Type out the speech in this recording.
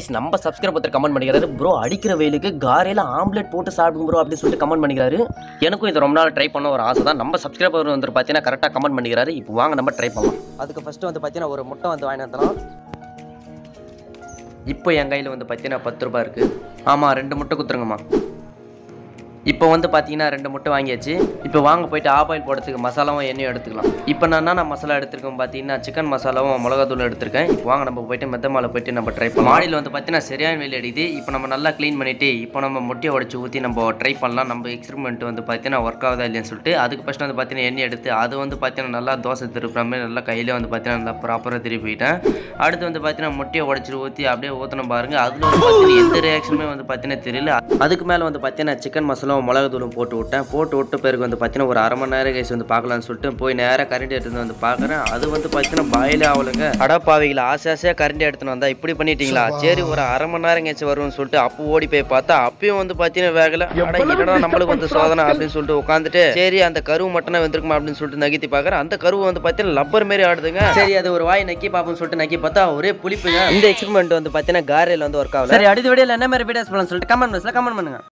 guys நம்ம subscribe ஒருத்தர் comment பண்ணிக்கிறாரு ப்ரோ அடிக்கிற வெயிலுக்கு காரையில் ஆம்லெட் போட்டு சாப்பிடுங்க ப்ரோ அப்படின்னு சொல்லிட்டு கமெண்ட் பண்ணிக்கிறாரு எனக்கும் இது ரொம்ப நாள் ட்ரை பண்ண ஒரு ஆசை தான் நம்ம சப்ஸ்கிரைபர் வந்து பார்த்தீங்கன்னா கரெக்டாக கமெண்ட் பண்ணிக்கிறாரு இப்போ வாங்க நம்ம ட்ரை பண்ணலாம் அதுக்கு ஃபஸ்ட்டு வந்து பார்த்தீங்கன்னா ஒரு முட்டை வந்து வாங்கி வந்துடலாம் இப்போ என் கையில் வந்து பார்த்தீங்கன்னா பத்து ரூபாய் இருக்குது ஆமாம் ரெண்டு முட்டை கொடுத்துருங்கம்மா இப்போ வந்து பார்த்தீங்கன்னா ரெண்டு முட்டை வாங்கியாச்சு இப்போ வாங்க போயிட்டு ஆபாயில் போடுறதுக்கு மசாலாவும் எண்ணெயும் எடுத்துக்கலாம் இப்போ நான் என்ன மசாலா எடுத்திருக்கேன் பார்த்தீங்கன்னா சிக்கன் மசாலாவும் மிளகாத்தூளும் எடுத்திருக்கேன் இப்போ வாங்க நம்ம போயிட்டு மெத்த மாலை போயிட்டு நம்ம ட்ரை பண்ணலாம் மாடியில் வந்து பார்த்தீங்கன்னா சரியான வெயில் அடிக்குது இப்போ நம்ம நல்லா க்ளீன் பண்ணிவிட்டு இப்போ நம்ம முட்டையை உடச்சி ஊற்றி நம்ம ட்ரை பண்ணலாம் நம்ம எக்ஸ்பெரிமெண்ட் வந்து பார்த்தீங்கன்னா ஒர்க் ஆகுதா இல்லையான்னு சொல்லிட்டு அதுக்கு ஃபஸ்ட்டு வந்து பார்த்தீங்கன்னா எண்ணெய் எடுத்து அது வந்து பார்த்தீங்கன்னா நல்லா தோசை திருப்புற மாதிரி நல்லா கையிலே வந்து பார்த்தீங்கன்னா நல்லா ப்ராப்பராக திருப்பிட்டேன் அடுத்து வந்து பார்த்தீங்கன்னா முட்டையை உடச்சி ஊற்றி அப்படியே ஊற்றணும் பாருங்க அதில் வந்து பார்த்தீங்கன்னா எந்த ரியாக்ஷனுமே வந்து பார்த்தீங்கன்னா தெரியல அதுக்கு மேலே வந்து பார்த்தீங்கன்னா சிக்கன் மசாலாவும் மிளகுத்தூளும் போட்டு விட்டேன் போட்டு விட்ட பிறகு வந்து பார்த்தீங்கன்னா ஒரு அரை மணி நேரம் கழிச்சு வந்து பார்க்கலாம்னு சொல்லிட்டு போய் நேராக கரண்ட் எடுத்துட்டு வந்து பார்க்குறேன் அது வந்து பார்த்தீங்கன்னா பாயிலே ஆகலைங்க அடப்பாவிகளை ஆசை ஆசையாக கரண்ட் எடுத்துன்னு வந்தா இப்படி பண்ணிட்டீங்களா சரி ஒரு அரை மணி நேரம் கழிச்சு வரும்னு சொல்லிட்டு அப்போ ஓடி போய் பார்த்தா அப்பயும் வந்து பார்த்தீங்கன்னா வேகல அட என்னடா நம்மளுக்கு வந்து சோதனை அப்படின்னு சொல்லிட்டு உட்காந்துட்டு சரி அந்த கருவு மட்டும் தான் வந்திருக்குமா அப்படின்னு சொல்லிட்டு நகர்த்தி பார்க்குறேன் அந்த கருவு வந்து பார்த்தீங்கன்னா லப்பர் மாரி ஆடுதுங்க சரி அது ஒரு வாய் நக்கி பார்ப்போம்னு சொல்லிட்டு நக்கி பார்த்தா ஒரே புளிப்புங்க இந்த எக்ஸ்பெரிமெண்ட் வந்து பார்த்தீங்கன்னா காரையில் வந்து ஒர்க் ஆகல சரி அடுத்த வீடியோவில் என்ன மாதிரி வீடியோஸ் பண்ணலாம் சொல்லிட்டு கமெண்ட் பாக்ஸில் கமெண்ட் பண்ணுங்க